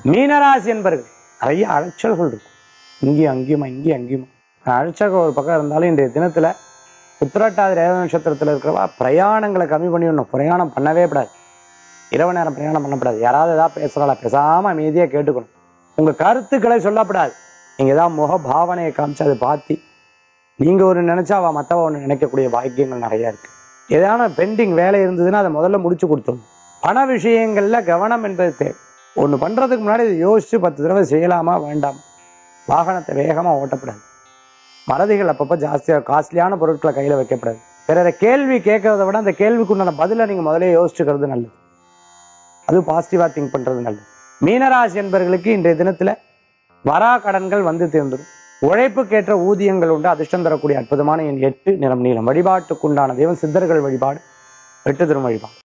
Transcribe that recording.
மீனராசி என்பர்கள் நிறைய அலைச்சல்கள் இருக்கும் இங்கேயும் அங்கேயுமா இங்கேயும் அங்கேயுமா அழைச்சக ஒரு பக்கம் இருந்தாலும் இன்றைய தினத்துல உத்திரட்டாதி ரேவ நட்சத்திரத்துல இருக்கிறவா பிரயாணங்களை கம்மி பண்ணிடணும் பிரயாணம் பண்ணவே கூடாது இரவு நேரம் பிரயாணம் பண்ணக்கூடாது யாராவது ஏதாவது பேசுறாளா பேசாம அமைதியா கேட்டுக்கணும் உங்க கருத்துக்களை சொல்லக்கூடாது நீங்க ஏதாவது முக பாவனையை காமிச்சு அதை பார்த்து நீங்க ஒரு நினைச்சா அவ மத்தவ ஒன்று நினைக்கக்கூடிய பாக்கியங்கள் நிறைய இருக்கு ஏதான பெண்டிங் வேலை இருந்ததுன்னா அதை முதல்ல முடிச்சு கொடுத்துடணும் பண விஷயங்கள்ல கவனம் என்பது தேவை ஒன்று பண்றதுக்கு முன்னாடி இதை யோசிச்சு பத்து தடவை செய்யலாமா வேண்டாம் வாகனத்தை வேகமா ஓட்டக்கூடாது மறதிகள் அப்பப்போ ஜாஸ்தியாக காஸ்ட்லியான பொருட்களை கையில் வைக்கப்படாது பிறரை கேள்வி கேட்கறத விட அந்த கேள்விக்குண்டான பதிலை நீங்கள் முதல்ல யோசிச்சுக்கிறது நல்லது அது பாசிட்டிவாக திங்க் பண்ணுறது நல்லது மீனராசி என்பவர்களுக்கு இன்றைய தினத்தில் வரா கடன்கள் வந்து தீர்ந்துடும் உழைப்புக்கேற்ற ஊதியங்கள் உண்டு அதிர்ஷ்டம் தரக்கூடிய அற்புதமான என் எட்டு நிறம் நீளம் வழிபாட்டுக்குண்டான தெய்வம் சித்தர்கள் வழிபாடு வெட்டு திரும் வழிபாடு